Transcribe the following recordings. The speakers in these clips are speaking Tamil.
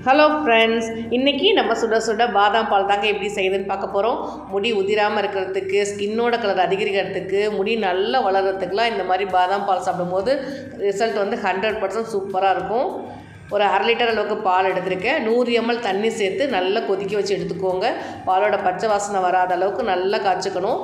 ஹலோ ஃப்ரெண்ட்ஸ் இன்றைக்கி நம்ம சுட சுட பாதாம் பால் தாங்க எப்படி செய்யுதுன்னு பார்க்க போகிறோம் முடி உதிராமல் இருக்கிறதுக்கு ஸ்கின்னோட கலர் அதிகரிக்கிறதுக்கு முடி நல்லா வளர்கிறதுக்குலாம் இந்த மாதிரி பாதாம் பால் சாப்பிடும்போது ரிசல்ட் வந்து ஹண்ட்ரட் பர்சன்ட் சூப்பராக இருக்கும் ஒரு அரை லிட்டர் அளவுக்கு பால் எடுத்திருக்கேன் நூறு எம்எல் தண்ணி சேர்த்து நல்லா கொதிக்க வச்சு எடுத்துக்கோங்க பாலோட பச்சை வாசனை வராத அளவுக்கு நல்லா காய்ச்சிக்கணும்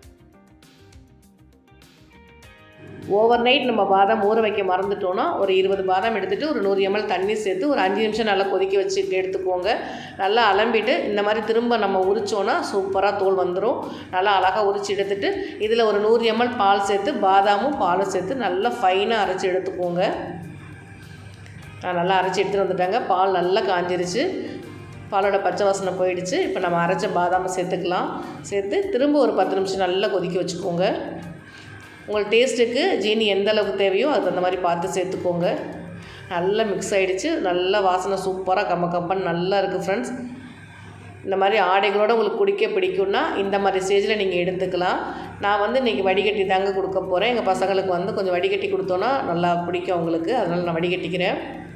ஓவர் நைட் நம்ம பாதாம் ஊற வைக்க மறந்துட்டோன்னா ஒரு இருபது பாதாம் எடுத்துகிட்டு ஒரு நூறு எம்எல் தண்ணி சேர்த்து ஒரு அஞ்சு நிமிஷம் நல்லா கொதிக்க வச்சு எடுத்துக்கோங்க நல்லா அலம்பிட்டு இந்த மாதிரி திரும்ப நம்ம உரிச்சோன்னா சூப்பராக தோல் வந்துடும் நல்லா அழகாக உரிச்சு எடுத்துட்டு இதில் ஒரு நூறு எம்எல் பால் சேர்த்து பாதாமும் பாலும் சேர்த்து நல்லா ஃபைனாக அரைச்சி எடுத்துக்கோங்க நான் நல்லா அரைச்சி எடுத்துகிட்டு வந்துட்டாங்க பால் நல்லா காஞ்சிருச்சு பாலோட பச்சை வாசனை போயிடுச்சு இப்போ நம்ம அரைச்ச பாதாமை சேர்த்துக்கலாம் சேர்த்து திரும்ப ஒரு பத்து நிமிஷம் நல்லா கொதிக்க வச்சுக்கோங்க உங்கள் டேஸ்ட்டுக்கு ஜீனி எந்த அளவுக்கு தேவையோ அது அந்த மாதிரி பார்த்து சேர்த்துக்கோங்க நல்லா மிக்ஸ் ஆகிடுச்சு நல்லா வாசனை சூப்பராக கம்ம கம்பன் நல்லா இருக்குது ஃப்ரெண்ட்ஸ் இந்த மாதிரி ஆடைகளோடு உங்களுக்கு குடிக்க பிடிக்கும்னா இந்த மாதிரி ஸ்டேஜில் நீங்கள் எடுத்துக்கலாம் நான் வந்து இன்றைக்கி வடிகட்டி தாங்க கொடுக்க போகிறேன் எங்கள் பசங்களுக்கு வந்து கொஞ்சம் வடிகட்டி கொடுத்தோன்னா நல்லா பிடிக்கும் அவங்களுக்கு அதனால் நான் வடிகட்டிக்கிறேன்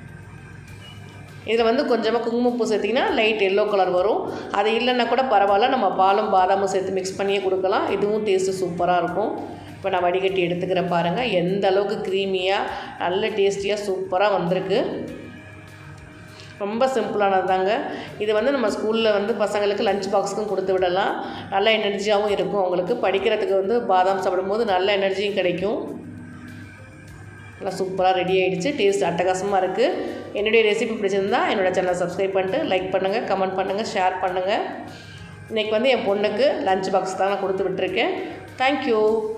இதில் வந்து கொஞ்சமாக குங்குமப்பூ சேர்த்திங்கன்னா லைட் எல்லோ கலர் வரும் அது இல்லைன்னா கூட பரவாயில்ல நம்ம பாலும் பாதாமும் சேர்த்து மிக்ஸ் பண்ணியே கொடுக்கலாம் இதுவும் டேஸ்ட்டு சூப்பராக இருக்கும் இப்போ நான் வடிகட்டி எடுத்துக்கிறேன் பாருங்கள் எந்த அளவுக்கு க்ரீமியாக நல்ல டேஸ்டியாக சூப்பராக வந்திருக்கு ரொம்ப சிம்பிளானது தாங்க இது வந்து நம்ம ஸ்கூலில் வந்து பசங்களுக்கு லஞ்ச் பாக்ஸுக்கும் கொடுத்து விடலாம் நல்ல எனர்ஜியாகவும் இருக்கும் அவங்களுக்கு படிக்கிறதுக்கு வந்து பாதாம் சாப்பிடும்போது நல்ல எனர்ஜியும் கிடைக்கும் நல்லா சூப்பராக ரெடி ஆகிடுச்சு டேஸ்ட் அட்டகாசமாக இருக்குது என்னுடைய ரெசிபி பிடிச்சிருந்தா என்னோடய சேனலை சப்ஸ்கிரைப் பண்ணிட்டு லைக் பண்ணுங்கள் கமெண்ட் பண்ணுங்கள் ஷேர் பண்ணுங்கள் இன்றைக்கி வந்து என் பொண்ணுக்கு லஞ்ச் பாக்ஸ் தான் நான் கொடுத்து விட்டுருக்கேன் தேங்க்யூ